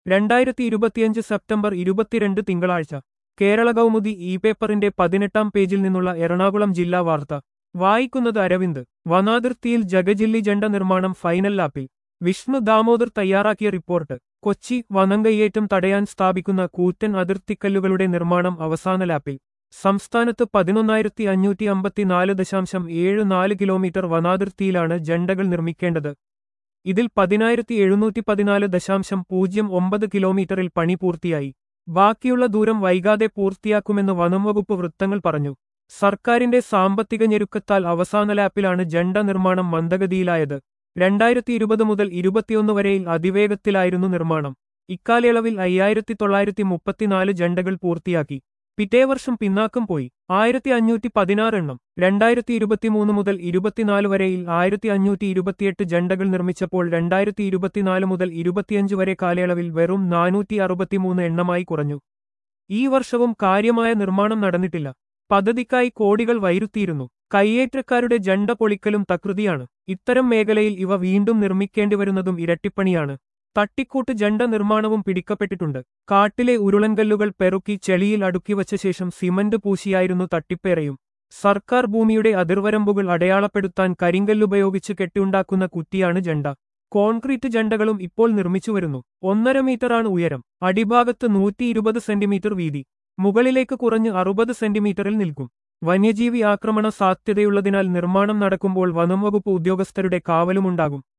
രണ്ടായിരത്തി ഇരുപത്തിയഞ്ച് സെപ്റ്റംബർ ഇരുപത്തിരണ്ട് തിങ്കളാഴ്ച കേരള കൗമുദി ഇ പേപ്പറിന്റെ പതിനെട്ടാം പേജിൽ നിന്നുള്ള എറണാകുളം ജില്ലാ വാർത്ത വായിക്കുന്നത് അരവിന്ദ് വനാതിർത്തിയിൽ ജഗജില്ലി ജണ്ട നിർമ്മാണം ഫൈനൽ ലാപ്പിൽ വിഷ്ണു ദാമോദർ തയ്യാറാക്കിയ റിപ്പോർട്ട് കൊച്ചി വനംകയ്യേറ്റം തടയാൻ സ്ഥാപിക്കുന്ന കൂറ്റൻ അതിർത്തിക്കല്ലുകളുടെ നിർമ്മാണം അവസാന ലാപ്പിൽ സംസ്ഥാനത്ത് പതിനൊന്നായിരത്തി അഞ്ഞൂറ്റി അമ്പത്തിനാല് ദശാംശം ഏഴ് നാല് കിലോമീറ്റർ വനാതിർത്തിയിലാണ് ജണ്ടകൾ നിർമ്മിക്കേണ്ടത് ഇതിൽ പതിനായിരത്തി എഴുന്നൂറ്റി പതിനാല് ദശാംശം പൂജ്യം ഒമ്പത് കിലോമീറ്ററിൽ പണി പൂർത്തിയായി ബാക്കിയുള്ള ദൂരം വൈകാതെ പൂർത്തിയാക്കുമെന്ന് വനംവകുപ്പ് വൃത്തങ്ങൾ പറഞ്ഞു സർക്കാരിന്റെ സാമ്പത്തിക ഞെരുക്കത്താൽ അവസാന ലാപ്പിലാണ് ജണ്ട നിർമ്മാണം മന്ദഗതിയിലായത് രണ്ടായിരത്തി ഇരുപത് മുതൽ ഇരുപത്തിയൊന്ന് വരെയിൽ അതിവേഗത്തിലായിരുന്നു നിർമ്മാണം ഇക്കാലയളവിൽ അയ്യായിരത്തി തൊള്ളായിരത്തി മുപ്പത്തിനാല് ജണ്ടകൾ പൂർത്തിയാക്കി പിറ്റേ വർഷം പിന്നാക്കം പോയി ആയിരത്തി അഞ്ഞൂറ്റി പതിനാറ് എണ്ണം രണ്ടായിരത്തി ഇരുപത്തിമൂന്ന് മുതൽ ഇരുപത്തിനാല് വരെയിൽ ആയിരത്തി അഞ്ഞൂറ്റി ഇരുപത്തിയെട്ട് ജണ്ടകൾ നിർമ്മിച്ചപ്പോൾ രണ്ടായിരത്തി ഇരുപത്തിനാല് മുതൽ ഇരുപത്തിയഞ്ച് വരെ കാലയളവിൽ വെറും നാനൂറ്റി അറുപത്തിമൂന്ന് എണ്ണമായി കുറഞ്ഞു ഈ വർഷവും കാര്യമായ നിർമ്മാണം നടന്നിട്ടില്ല പദ്ധതിക്കായി കോടികൾ വൈരുത്തിയിരുന്നു കയ്യേറ്റക്കാരുടെ ജണ്ട പൊളിക്കലും തകൃതിയാണ് ഇത്തരം മേഖലയിൽ ഇവ വീണ്ടും നിർമ്മിക്കേണ്ടിവരുന്നതും ഇരട്ടിപ്പണിയാണ് തട്ടിക്കൂട്ട് ജണ്ട നിർമ്മാണവും പിടിക്കപ്പെട്ടിട്ടുണ്ട് കാട്ടിലെ ഉരുളൻകല്ലുകൾ പെറുക്കി ചെളിയിൽ അടുക്കിവച്ച ശേഷം സിമന്റ് പൂശിയായിരുന്നു തട്ടിപ്പേറയും സർക്കാർ ഭൂമിയുടെ അതിർവരമ്പുകൾ അടയാളപ്പെടുത്താൻ കരിങ്കല്ലുപയോഗിച്ച് കെട്ടിയുണ്ടാക്കുന്ന കുറ്റിയാണ് ജണ്ട കോൺക്രീറ്റ് ജണ്ടകളും ഇപ്പോൾ നിർമ്മിച്ചുവരുന്നു ഒന്നര മീറ്ററാണ് ഉയരം അടിഭാഗത്ത് നൂറ്റി ഇരുപത് സെന്റിമീറ്റർ വീതി മുകളിലേക്ക് കുറഞ്ഞ് അറുപത് സെന്റിമീറ്ററിൽ നിൽക്കും വന്യജീവി ആക്രമണ സാധ്യതയുള്ളതിനാൽ നിർമ്മാണം നടക്കുമ്പോൾ വനംവകുപ്പ് ഉദ്യോഗസ്ഥരുടെ കാവലുമുണ്ടാകും